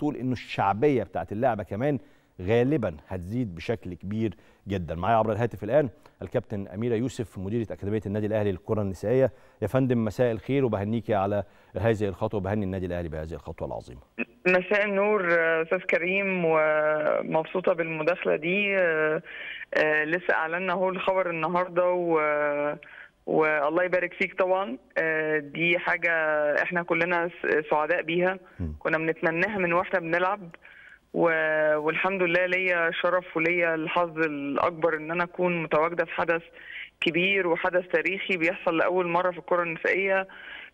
طول انه الشعبيه بتاعت اللعبه كمان غالبا هتزيد بشكل كبير جدا معايا عبر الهاتف الان الكابتن اميره يوسف مديره اكاديميه النادي الاهلي للكره النسائيه يا فندم مساء الخير وبهنيكي على هذه الخطوه وبهني النادي الاهلي بهذه الخطوه العظيمه مساء النور استاذ كريم ومبسوطه بالمداخله دي لسه اعلنا اهو الخبر النهارده و والله يبارك فيك طبعا دي حاجه احنا كلنا سعداء بيها كنا بنتمناها من واحنا بنلعب والحمد لله ليا شرف وليا الحظ الاكبر ان انا اكون متواجده في حدث كبير وحدث تاريخي بيحصل لاول مره في الكره النسائيه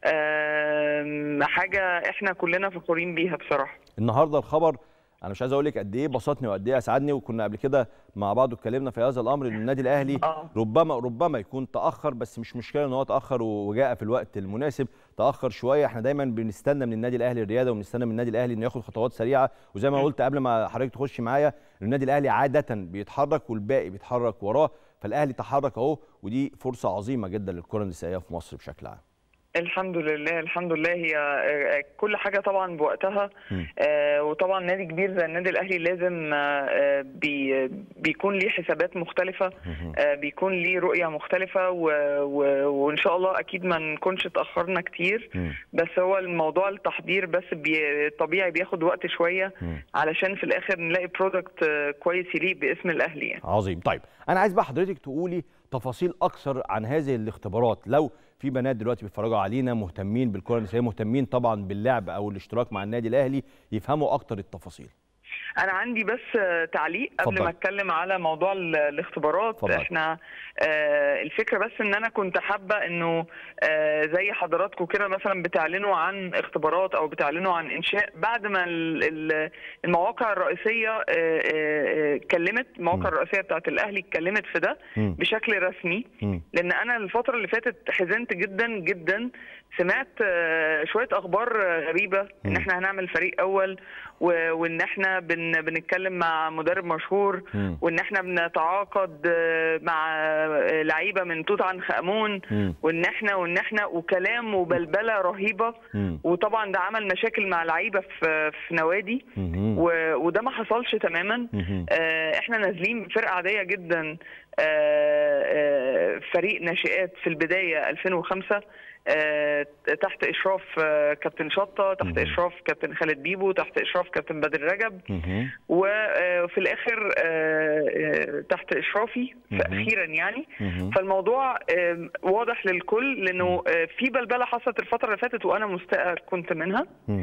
حاجه احنا كلنا فخورين بيها بصراحه النهارده الخبر انا مش عايز اقول لك قد ايه بسطني وقد ايه اسعدني وكنا قبل كده مع بعض اتكلمنا في هذا الامر ان النادي الاهلي آه. ربما ربما يكون تاخر بس مش مشكله ان هو تاخر وجاء في الوقت المناسب تاخر شويه احنا دايما بنستنى من النادي الاهلي الرياده وبنستنى من النادي الاهلي انه ياخد خطوات سريعه وزي ما قلت قبل ما حضرتك تخش معايا النادي الاهلي عاده بيتحرك والباقي بيتحرك وراه فالاهلي تحرك اهو ودي فرصه عظيمه جدا للكره النسائيه في مصر بشكل عام الحمد لله الحمد لله هي كل حاجه طبعا بوقتها آه وطبعا نادي كبير زي النادي الاهلي لازم آه بي بيكون ليه حسابات مختلفه آه بيكون ليه رؤيه مختلفه و و وان شاء الله اكيد ما نكونش اتاخرنا كتير بس هو الموضوع التحضير بس بي طبيعي بياخد وقت شويه علشان في الاخر نلاقي برودكت كويس يليق باسم الاهلي يعني. عظيم طيب انا عايز بقى حضرتك تقولي تفاصيل اكثر عن هذه الاختبارات لو في بنات دلوقتي بيتفرجوا علينا مهتمين بالكره النسائيه مهتمين طبعا باللعب او الاشتراك مع النادي الاهلي يفهموا اكتر التفاصيل انا عندي بس تعليق قبل فضل. ما اتكلم على موضوع الاختبارات فضل. احنا آه الفكره بس ان انا كنت حابه انه آه زي حضراتكم كده مثلا بتعلنوا عن اختبارات او بتعلنوا عن انشاء بعد ما المواقع الرئيسيه اتكلمت المواقع الرئيسيه بتاعت الاهلي اتكلمت في ده م. بشكل رسمي م. لان انا الفتره اللي فاتت حزنت جدا جدا سمعت شويه اخبار غريبه ان احنا هنعمل فريق اول وان احنا بن بنتكلم مع مدرب مشهور وان احنا بنتعاقد مع لعيبه من توت عنخ امون وان احنا وان احنا وكلام وبلبله رهيبه وطبعا ده عمل مشاكل مع لعيبه في في نوادي وده ما حصلش تماما احنا نازلين فرقه عاديه جدا فريق ناشئات في البدايه 2005 تحت اشراف كابتن شطه تحت اشراف كابتن خالد بيبو تحت اشراف كابتن بدر رجب وفي الاخر تحت اشرافي اخيرا يعني فالموضوع واضح للكل لانه في بلبله حصلت الفتره اللي فاتت وانا مستاء كنت منها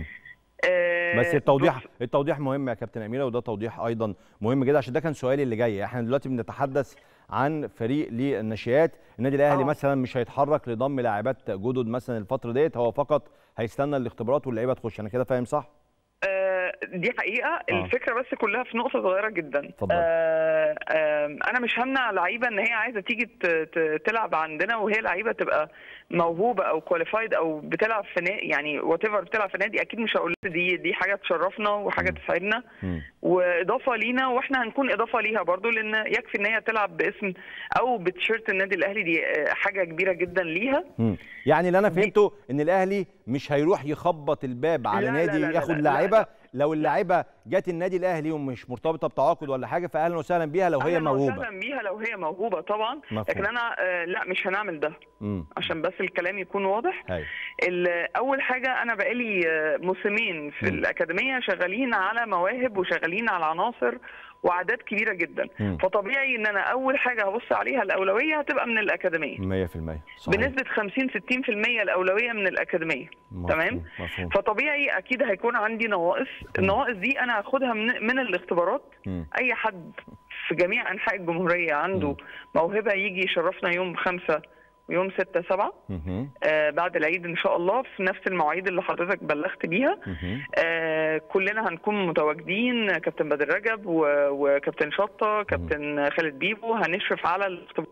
بس التوضيح التوضيح مهم يا كابتن اميره وده توضيح ايضا مهم جدا عشان ده كان سؤالي اللي جاي احنا دلوقتي بنتحدث عن فريق للناشئات النادي الاهلي أوه. مثلا مش هيتحرك لضم لاعبات جدد مثلا الفتره ديت هو فقط هيستنى الاختبارات واللعيبه تخش انا كده فاهم صح دي حقيقه آه. الفكره بس كلها في نقطه صغيره جدا آه آه انا مش همنع لعيبه ان هي عايزه تيجي تلعب عندنا وهي لعيبه تبقى موهوبه او كواليفايد او بتلعب في نادي يعني وات ايفر بتلعب في نادي اكيد مش هقول دي دي حاجه تشرفنا وحاجه م. تسعدنا م. واضافه لينا واحنا هنكون اضافه ليها برضو لان يكفي ان هي تلعب باسم او بتيشيرت النادي الاهلي دي حاجه كبيره جدا ليها م. يعني اللي انا فهمته ان الاهلي مش هيروح يخبط الباب على لا نادي لا لا ياخد لاعيبه لو اللاعيبه جت النادي الاهلي ومش مرتبطه بتعاقد ولا حاجه فاهلا وسهلا بيها لو هي موهوبه اهلا وسهلا بيها لو هي موهوبه طبعا مفهوم. لكن انا آه لا مش هنعمل ده مم. عشان بس الكلام يكون واضح هي. اول حاجه انا بقالي موسمين في مم. اكاديميه شغالين على مواهب وشغالين على عناصر واعداد كبيره جدا مم. فطبيعي ان انا اول حاجه هبص عليها الاولويه هتبقى من الاكاديميه 100% صحيح. بنسبه 50 60% الاولويه من الاكاديميه مفهوم. تمام مفهوم. فطبيعي اكيد هيكون عندي نواقص النواقص دي انا هاخدها من, من الاختبارات مم. اي حد في جميع انحاء الجمهوريه عنده مم. موهبه يجي يشرفنا يوم خمسة ويوم ستة سبعة مهم. آه بعد العيد ان شاء الله في نفس المواعيد اللي حضرتك بلغت بيها مهم. آه كلنا هنكون متواجدين كابتن بدر رجب و- وكابتن شطه كابتن خالد بيبو هنشرف على الاختبار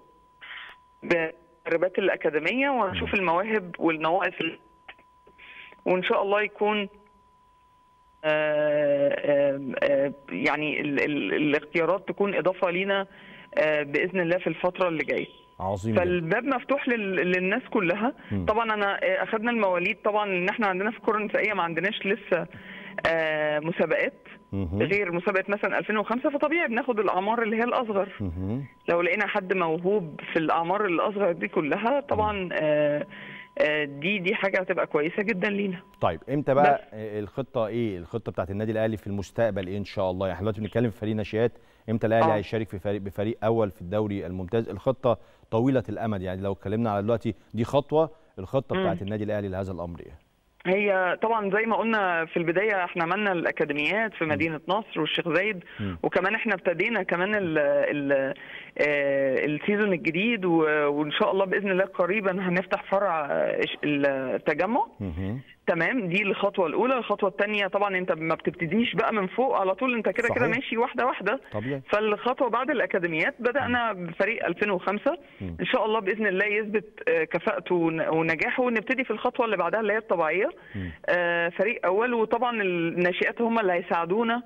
بمدربات الاكاديميه وهنشوف المواهب والنواقص ال- وان شاء الله يكون آه، آه، آه، يعني ال ال الاختيارات تكون اضافه لينا آه، باذن الله في الفتره اللي جايه عظيم جدا. فالباب مفتوح لل... للناس كلها مم. طبعا انا اخذنا المواليد طبعا ان احنا عندنا في الكره النسائيه ما عندناش لسه آه، مسابقات مهم. غير مسابقه مثلا 2005 فطبيعي بناخد الاعمار اللي هي الاصغر مهم. لو لقينا حد موهوب في الاعمار الاصغر دي كلها طبعا آه، آه، دي دي حاجه هتبقى كويسه جدا لينا طيب امتى بقى الخطه ايه الخطه بتاعت النادي الاهلي في المستقبل ايه ان شاء الله يعني احنا دلوقتي بنتكلم في فريق ناشئات امتى الاهلي آه. هيشارك في فريق بفريق اول في الدوري الممتاز الخطه طويله الامد يعني لو اتكلمنا على دلوقتي دي خطوه الخطه مم. بتاعت النادي الاهلي لهذا الامر ايه هي طبعا زي ما قلنا في البدايه احنا عملنا الاكاديميات في مدينه نصر والشيخ زايد مم. وكمان احنا ابتدينا كمان ال ال آه، السيزون الجديد و- وان شاء الله باذن الله قريبا هنفتح فرع آه، التجمع مهم. تمام دي الخطوه الاولى الخطوه الثانيه طبعا انت ما بتبتديش بقى من فوق على طول انت كده كده صحيح. ماشي واحده واحده طبيعي فالخطوه بعد الاكاديميات بدانا بفريق 2005 مم. ان شاء الله باذن الله يثبت آه، كفاءته ون- ونجاحه ونبتدي في الخطوه اللي بعدها اللي هي الطبيعيه مم. آه، فريق اول وطبعا الناشئات هم اللي هيساعدونا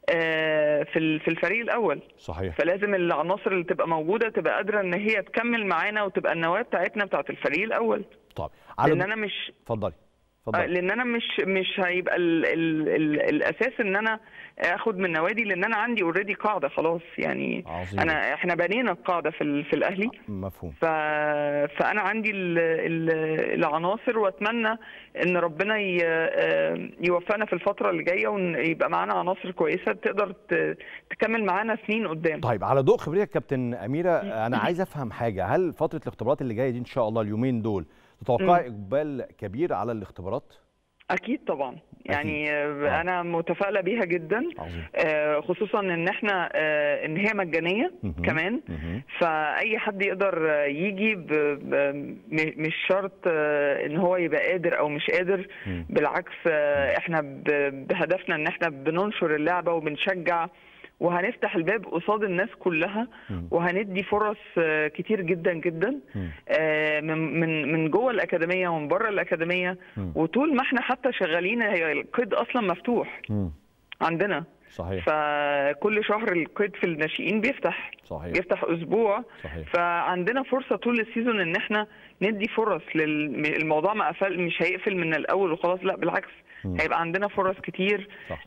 آه، في ال- في الفريق الاول صحيح فلازم العناصر اللي تبقى موجوده تبقى قادره ان هي تكمل معانا وتبقى النواه بتاعتنا بتاعت الفريق الاول طيب لان على انا مش اتفضلي آه، اتفضلي لان انا مش مش هيبقى ال ال ال الاساس ان انا اخد من نوادي لان انا عندي اوريدي قاعده خلاص يعني عظيم انا احنا بنينا القاعده في ال- في الاهلي مفهوم ف... فانا عندي ال... ال... العناصر واتمنى ان ربنا ي... آه، يوفقنا في الفتره اللي جايه ويبقى معانا عناصر كويسه تقدر ت... تكمل معانا سنين قدام طيب على ضوء خبرتك كابتن اميره انا عايز افهم حاجه هل فتره الاختبارات اللي جايه دي ان شاء الله اليومين دول تتوقعي اقبال كبير على الاختبارات اكيد طبعا يعني آه. آه. انا متفائله بيها جدا عظيم آه، خصوصا ان احنا آه، ان هي مجانيه مهم. كمان مهم. فاي حد يقدر آه، يجي ب... ب... م- مش شرط آه، ان هو يبقى قادر او مش قادر مم. بالعكس آه، احنا ب... بهدفنا ان احنا بننشر اللعبه وبنشجع وهنفتح الباب قصاد الناس كلها مم. وهندي فرص آه، كتير جدا جدا مم. آه، من من من جوه الاكاديميه ومن بره الاكاديميه مم. وطول ما احنا حتى شغالين هي القيد اصلا مفتوح مم. عندنا صحيح فكل شهر القيد في الناشئين بيفتح صحيح بيفتح اسبوع صحيح فعندنا فرصه طول السيزون ان احنا ندي فرص للموضوع ما قفل مش هيقفل من الاول وخلاص لا بالعكس مم. هيبقى عندنا فرص كتير صح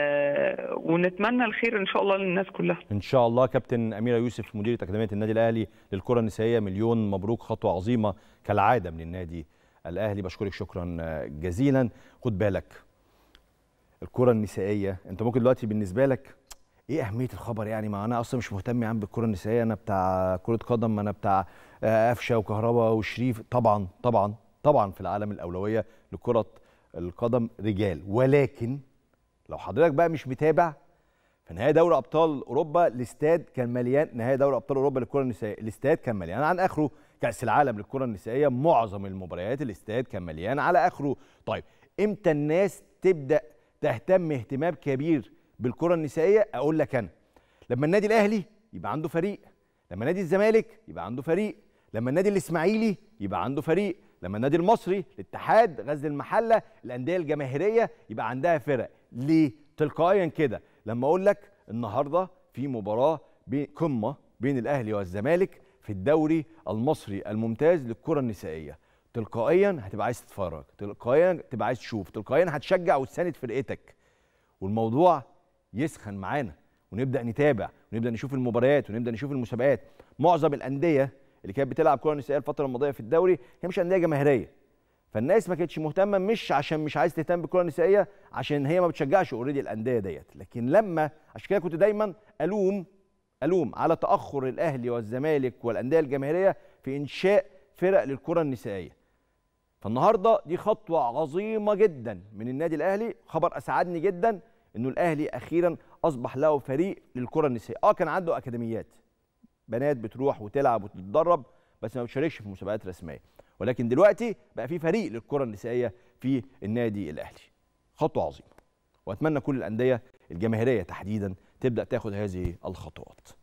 آه ونتمنى الخير ان شاء الله للناس كلها ان شاء الله كابتن اميره يوسف مديره اكاديميه النادي الاهلي للكره النسائيه مليون مبروك خطوه عظيمه كالعاده من النادي الاهلي بشكرك شكرا جزيلا خد بالك الكره النسائيه انت ممكن دلوقتي بالنسبه لك ايه اهميه الخبر يعني ما انا اصلا مش مهتم يا عم بالكره النسائيه انا بتاع كره قدم ما انا بتاع آه، قفشه وكهربا وشريف طبعا طبعا طبعا في العالم الاولويه لكره القدم رجال ولكن لو حضرتك بقى مش متابع في نهائي دوري ابطال اوروبا الاستاد كان مليان نهائي دوري ابطال اوروبا للكره النسائيه الاستاد كان مليان عن اخره كاس العالم للكره النسائيه معظم المباريات الاستاد كان مليان على اخره طيب امتى الناس تبدا تهتم اهتمام كبير بالكره النسائيه اقول لك انا لما النادي الاهلي يبقى عنده فريق لما نادي الزمالك يبقى عنده فريق لما النادي الاسماعيلي يبقى عنده فريق لما النادي المصري الاتحاد غزل المحله الانديه الجماهيريه يبقى عندها فرق ليه تلقائيا كده لما اقول لك النهارده في مباراه بين قمه بين الاهلي والزمالك في الدوري المصري الممتاز للكره النسائيه تلقائيا هتبقى عايز تتفرج تلقائيا تبقى عايز تشوف تلقائيا هتشجع وتساند فرقتك والموضوع يسخن معانا ونبدا نتابع ونبدا نشوف المباريات ونبدا نشوف المسابقات معظم الانديه اللي كانت بتلعب كره نسائيه الفتره الماضيه في الدوري هي مش انديه جماهيريه فالناس ما كانتش مهتمه مش عشان مش عايز تهتم بالكره النسائيه عشان هي ما بتشجعش اوريدي الانديه ديت لكن لما عشان كده كنت دايما الوم الوم على تاخر الاهلي والزمالك والانديه الجماهيريه في انشاء فرق للكره النسائيه فالنهارده دي خطوه عظيمه جدا من النادي الاهلي خبر اسعدني جدا انه الاهلي اخيرا اصبح له فريق للكره النسائيه اه كان عنده اكاديميات بنات بتروح وتلعب وتتدرب بس ما بتشاركش في مسابقات رسميه ولكن دلوقتي بقى في فريق للكره النسائيه في النادي الاهلي خطوه عظيمه واتمنى كل الانديه الجماهيريه تحديدا تبدا تاخد هذه الخطوات